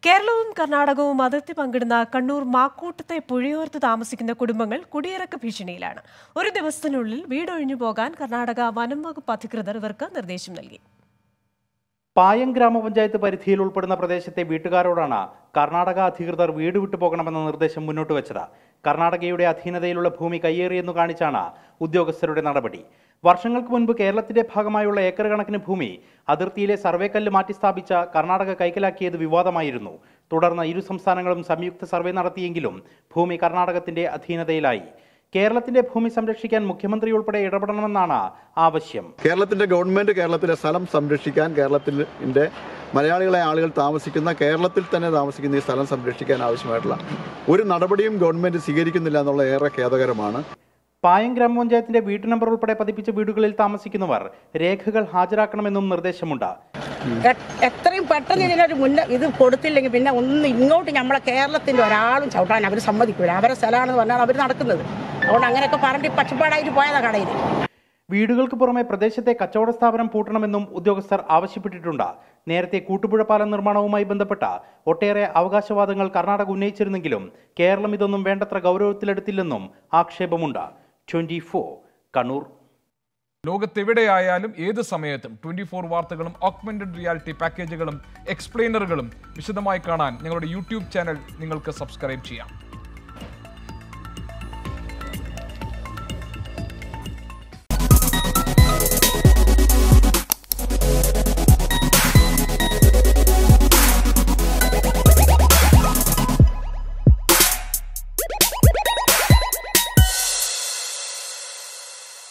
കേരളവും കർണാടകവും അതിർത്തി പങ്കിടുന്ന കണ്ണൂർ മാക്കൂട്ടത്തെ പുഴയോർത്ത് താമസിക്കുന്ന കുടുംബങ്ങൾ കുടിയിറക്ക ഭീഷണിയിലാണ് ഒരു ദിവസത്തിനുള്ളിൽ വീടൊഴിഞ്ഞു പോകാൻ കർണാടക വനം വകുപ്പ് അധികൃതർ ഇവർക്ക് നിർദ്ദേശം നൽകി പായം ഗ്രാമപഞ്ചായത്ത് പരിധിയിൽ ഉൾപ്പെടുന്ന പ്രദേശത്തെ വീട്ടുകാരോടാണ് കർണാടക അധികൃതർ വീട് വിട്ടു പോകണമെന്ന നിർദ്ദേശം മുന്നോട്ട് വെച്ചത് കർണാടകയുടെ അധീനതയിലുള്ള ഭൂമി കയ്യേറിയെന്നു കാണിച്ചാണ് ഉദ്യോഗസ്ഥരുടെ നടപടി വർഷങ്ങൾക്ക് മുൻപ് കേരളത്തിന്റെ ഭാഗമായുള്ള ഏക്കർ കണക്കിന് ഭൂമി അതിർത്തിയിലെ സർവേക്കല്ല് മാറ്റി സ്ഥാപിച്ച കർണാടക കൈക്കലാക്കിയത് വിവാദമായിരുന്നു തുടർന്ന് ഇരു സംസ്ഥാനങ്ങളും സംയുക്ത സർവേ നടത്തിയെങ്കിലും ഭൂമി കർണാടകത്തിന്റെ അധീനതയിലായി കേരളത്തിന്റെ ഭൂമി സംരക്ഷിക്കാൻ മുഖ്യമന്ത്രി ഉൾപ്പെടെ ഇടപെടണമെന്നാണ് ആവശ്യം കേരളത്തിന്റെ ഗവൺമെന്റ് കേരളത്തിലെ സ്ഥലം സംരക്ഷിക്കാൻ കേരളത്തിന്റെ മലയാളികളെ ആളുകൾ താമസിക്കുന്ന കേരളത്തിൽ തന്നെ താമസിക്കുന്ന ഈ സ്ഥലം സംരക്ഷിക്കാൻ ആവശ്യമായിട്ടുള്ള ഒരു നടപടിയും ഗവൺമെന്റ് സ്വീകരിക്കുന്നില്ല എന്നുള്ള ഏറെ ഖേദകരമാണ് പായം ഗ്രാമപഞ്ചായത്തിന്റെ വീട്ടു നമ്പർ ഉൾപ്പെടെ പതിപ്പിച്ച വീടുകളിൽ താമസിക്കുന്നവർ രേഖകൾ ഹാജരാക്കണമെന്നും നിർദ്ദേശമുണ്ട് എ- എത്രയും പെട്ടെന്ന് ഇതിനൊരു മുന്ന ഇത് കൊടുത്തില്ലെങ്കിൽ പിന്നെ ഒന്ന് ഇങ്ങോട്ട് നമ്മളെ കേരളത്തിന്റെ ഒരാളും ചവിട്ടാൻ അവർ സമ്മതിക്കൂല അവരെ സ്ഥലമാണെന്ന് പറഞ്ഞാൽ അവർ നടക്കുന്നത് അതുകൊണ്ട് അങ്ങനെയൊക്കെ പറഞ്ഞിട്ട് പച്ചപ്പാടായിട്ട് പോയതാ കടയിൽ വീടുകൾക്ക് പുറമെ പ്രദേശത്തെ കച്ചവട സ്ഥാപനം പൂട്ടണമെന്നും ഉദ്യോഗസ്ഥർ ആവശ്യപ്പെട്ടിട്ടുണ്ട് നേരത്തെ കൂട്ടുപുഴ പാലം നിർമ്മാണവുമായി ബന്ധപ്പെട്ട ഒട്ടേറെ അവകാശവാദങ്ങൾ കർണാടക ഉന്നയിച്ചിരുന്നെങ്കിലും കേരളം ഇതൊന്നും വേണ്ടത്ര ഗൗരവത്തിലെടുത്തില്ലെന്നും ആക്ഷേപമുണ്ട് ട്വന്റി കണ്ണൂർ ലോകത്തെവിടെയായാലും ഏത് സമയത്തും ട്വന്റി ഫോർ വാർത്തകളും ഓഗ്മെന്റഡ് റിയാലിറ്റി പാക്കേജുകളും എക്സ്പ്ലെയിനറുകളും വിശദമായി കാണാൻ ഞങ്ങളുടെ യൂട്യൂബ് ചാനൽ നിങ്ങൾക്ക് സബ്സ്ക്രൈബ് ചെയ്യാം